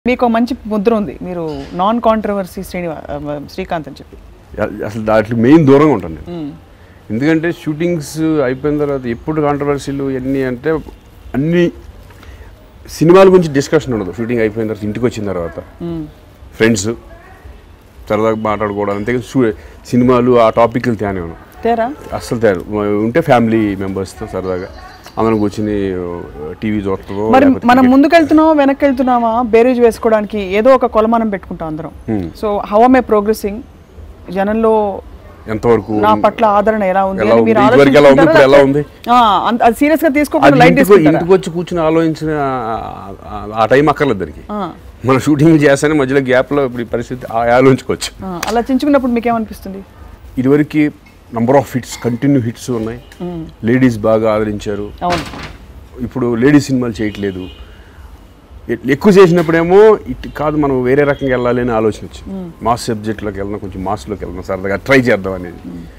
మీకు ఒక మంచి ముద్ర ఉంది మీరు నాన్ కాంట్రవర్సీ శ్రీనివా ఆ, శ్రీకాంత్ అని చెప్పి అసలు దాంట్లో మెయిన్ దూరంగా ఉంటాను నేను ఎందుకంటే షూటింగ్స్ అయిపోయిన తర్వాత ఎప్పుడు కాంట్రవర్సీలు ఎన్ని అంటే అన్ని సినిమాల గురించి డిస్కషన్ ఉండదు షూటింగ్ అయిపోయిన తర్వాత ఇంటికి వచ్చిన తర్వాత ఫ్రెండ్స్ సరదాగా మాట్లాడుకోవడం అంతే సినిమాలు ఆ టాపిక్లు తేనే ఉన్నాం తేరా అస్సలు తేరు ఉంటే ఫ్యామిలీ మెంబర్స్తో సరదాగా అందరం కూర్చుని టీవీ చూస్తామో మరి లేకపోతే మనం cricket. ముందుకు వెళ్తున్నామా వెనక్కి వెళ్తున్నామా బేరేజ్ వేసుకోవడానికి ఏదో ఒక కొలమానం పెట్టుకుంటాం అందరం Hmm. So how am I progressing జనంలో ఎంతవరకు నా పట్ల ఆదరణ ఎలా ఉంది ఎలా అని ఉంది? మీరు ఇదివరకు ఎలా ఉంది? ఇప్పుడు ఎలా ఉంది? ఆ, అంత- అది సీరియస్ గా తీసుకోకుండా అది లైట్ ఇంటికి తీసుకుంటారా ఇంటికి వచ్చి కూర్చుని ఆలోచించిన ఆ- ఆ- ఆ టైం అక్కర్లేదు దానికి ఆ, మన షూటింగ్ చేస్తానే మధ్యలో గ్యాప్లో ఇప్పుడు ఈ పరిస్థితి ఆ- ఆలోచించుకోవచ్చు ఆ, అలా చించుకున్నప్పుడు మీకు ఏమనిపిస్తుంది ఇదివరకు number of hits continue hits ఉన్నాయి లేడీస్ బాగా ఆదరించారు అవును ఇప్పుడు లేడీస్ సినిమాలు చేయట్లేదు ఎ- ఎక్కువ చేసినప్పుడేమో ఇట్ కాదు మనం వేరే రకంగా వెళ్ళాలి అని ఆలోచన వచ్చింది మాస్ సబ్జెక్ట్లోకి వెళ్దాం కొంచెం మాస్లోకి వెళ్దాం సరదాగా ట్రై చేద్దాం అనేది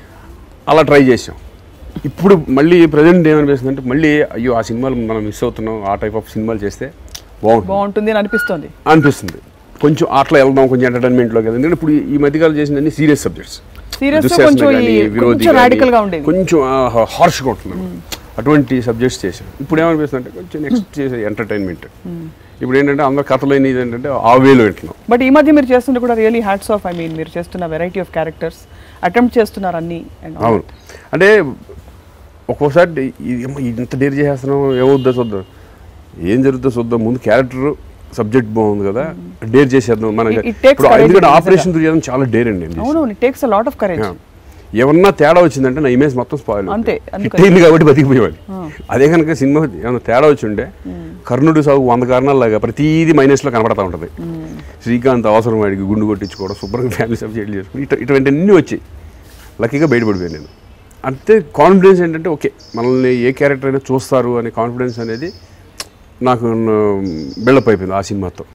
అలా ట్రై చేసాం ఇప్పుడు మళ్ళీ ప్రజెంట్ ఏమనిపిస్తుంది అంటే మళ్ళీ అయ్యో ఆ సినిమాలు మనం మిస్ అవుతున్నాం ఆ టైప్ ఆఫ్ సినిమాలు చేస్తే బాగుంటుంది బాగుంటుంది అని అనిపిస్తుంది అనిపిస్తుంది కొంచెం అట్లా వెళ్దాం కొంచెం ఎంటర్టైన్మెంట్లోకి వెళ్దాం ఎందుకంటే ఇప్పుడు ఈ మధ్యకాలం చేసిన అన్ని సీరియస్ సబ్జెక్ట్స్ Serious గా కొంచెం ఈ- కొంచెం radical గా ఉండేవి. కొంచెం హార్ష్గా ఉంటుంది అటువంటి సబ్జెక్ట్స్ చేసాం ఇప్పుడు ఏమనిపిస్తుంది అంటే కొంచెం నెక్స్ట్ చేసే ఎంటర్టైన్మెంట్ ఇప్పుడు ఏంటంటే అందరు కథలు అయినది ఏంటంటే ఆ వేలో వింటున్నాం బట్ ఈ మధ్య మీరు చేస్తుంటే కూడా really hats off I mean మీరు చేస్తున్న వెరైటీ ఆఫ్ క్యారెక్టర్స్ అటెంప్ట్ చేస్తున్నారు అన్ని and all. అవును అంటే ఒక్కోసారి ఇది ఏమో ఇంత డేర్ చేసేస్తున్నాం ఏమవుద్దో చూద్దాం ఏం జరుగుతుందో చూద్దాం ముందు క్యారెక్టర్ సబ్జెక్ట్ బాగుంది కదా డేర్ చేసేద్దాం మన It- it takes ఇప్పుడు courage ఎందుకంటే నిజంగా. ఆపరేషన్ చేయడం చాలా డేర్ అండి నేను చేసింది. అవును it takes a lot of courage ఏమన్నా తేడా వచ్చిందంటే నా ఇమేజ్ మొత్తం స్పాయిల్ అంతే, హిట్ అందుకని. అయింది కాబట్టి బతికిపోయేవాడి అదే కనుక సినిమా ఏమన్నా తేడా వచ్చి ఉంటే కర్ణుడు సాగు వంద కారణాలలాగా ప్రతిదీ మైనస్లో కనపడతా ఉంటుంది శ్రీకాంత్ అవసరం వాడికి గుండు కొట్టించుకోవడం శుభ్రంగా ఫ్యామిలీ సబ్జెక్టులు చేసుకుని ఇటు ఇటువంటి అన్నీ వచ్చాయి లక్కీగా బయటపడిపోయాను నేను అంతే కాన్ఫిడెన్స్ ఏంటంటే ఓకే మనల్ని ఏ క్యారెక్టర్ అయినా చూస్తారు అనే కాన్ఫిడెన్స్ అనేది నాకు బిల్డప్ అయిపోయింది ఆ సినిమాతో